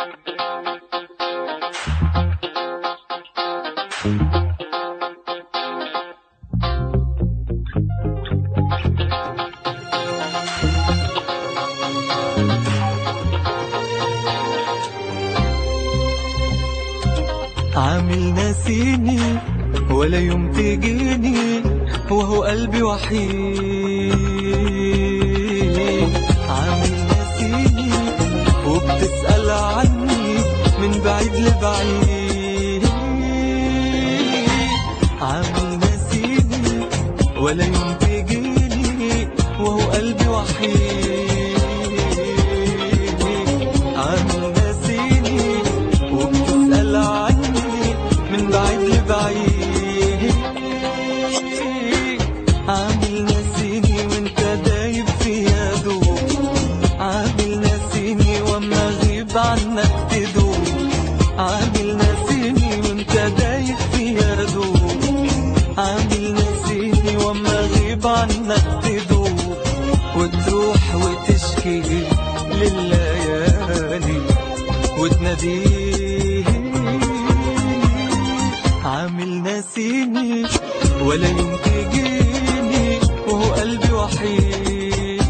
عامل ناسيني ولا يوم تجيني وهو قلبي وحيد عامل ناسيني وبتسأل عني من بعيد لبعيد عامل ناسيني ولا يوم تجيني وهو قلبي وحيد عامل ناسيني وبتسأل عني من بعيد لبعيد عامل ناسيني وانت دايب فيا دوب عامل ناسيني واما اغيب عنك تدوب عامل ناسيني وانت دايب فيا دوب عامل ناسيني واما اغيب عنك تدوب وتروح وتشكي لليالي وتناديه عامل ناسيني ولا يوم تجيني وهو قلبي وحيد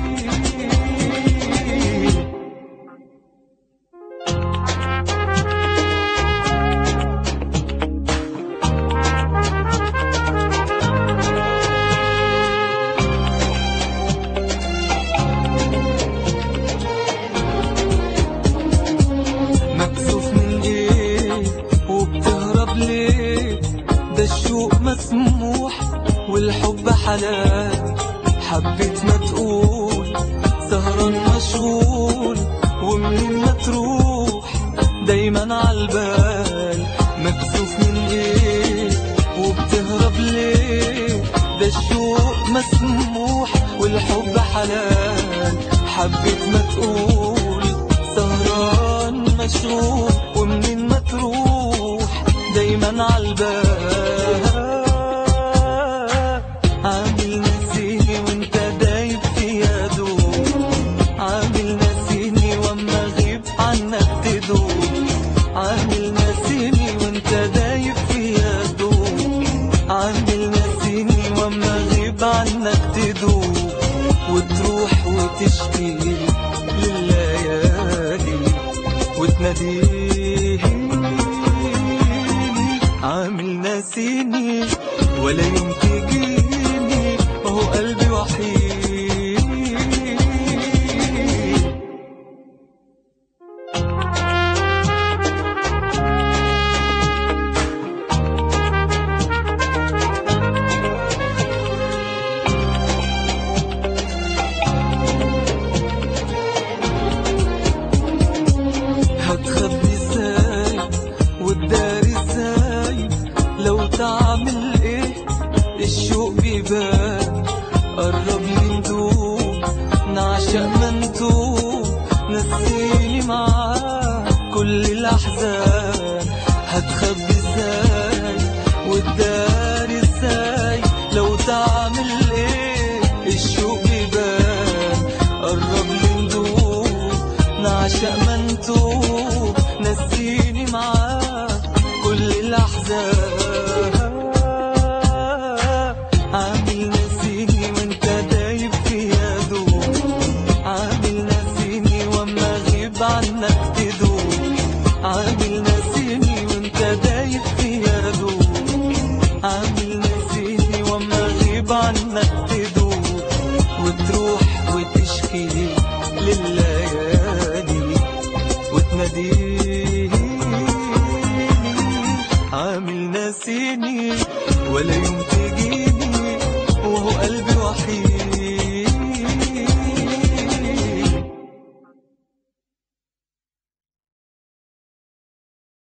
مكسوف من ايه وبتهرب ليه ده الشوق مسموح والحب حلال حبيت ما تقول سهران مشغول ومنين ما تروح دايما عالبال مكسوف من ايه وبتهرب ليه ده الشوق مسموح والحب حلال حبيت ما تقول سهران مشغول ومنين ما تروح دايما عالبال عامل ناسيني وانت دايب فيا دوب عامل ناسيني واما اغيب عنك تدوب عامل ناسيني وانت دايب فيا دوب عامل ناسيني واما اغيب عنك تدوب وتروح وتشكي لليالي وتناديه عامل ناسيني ولا يوم تجيني وهو قلبي وحيد هتخبي ازاي وتداري ازاي لو تعمل ايه الشوق بيبان قرب ندوب نعشق منتوب نسيني معاك كل الاحزان هتخبي ازاي وتداري ازاي لو تعمل ايه الشوق بيبان قرب ندوب نعشق منتوب نسيني معاك كل الأحزان عامل ناسيني وانت دايب فيا دوب عامل ناسيني واما اغيب عنك تدوب عامل ناسيني وانت دايب فيا دوب عامل ناسيني واما اغيب عنك تدوب وتروح وتشكي لليالي وتناديه عامل ناسيني ولا يوم تجيني وهو قلبي وحيد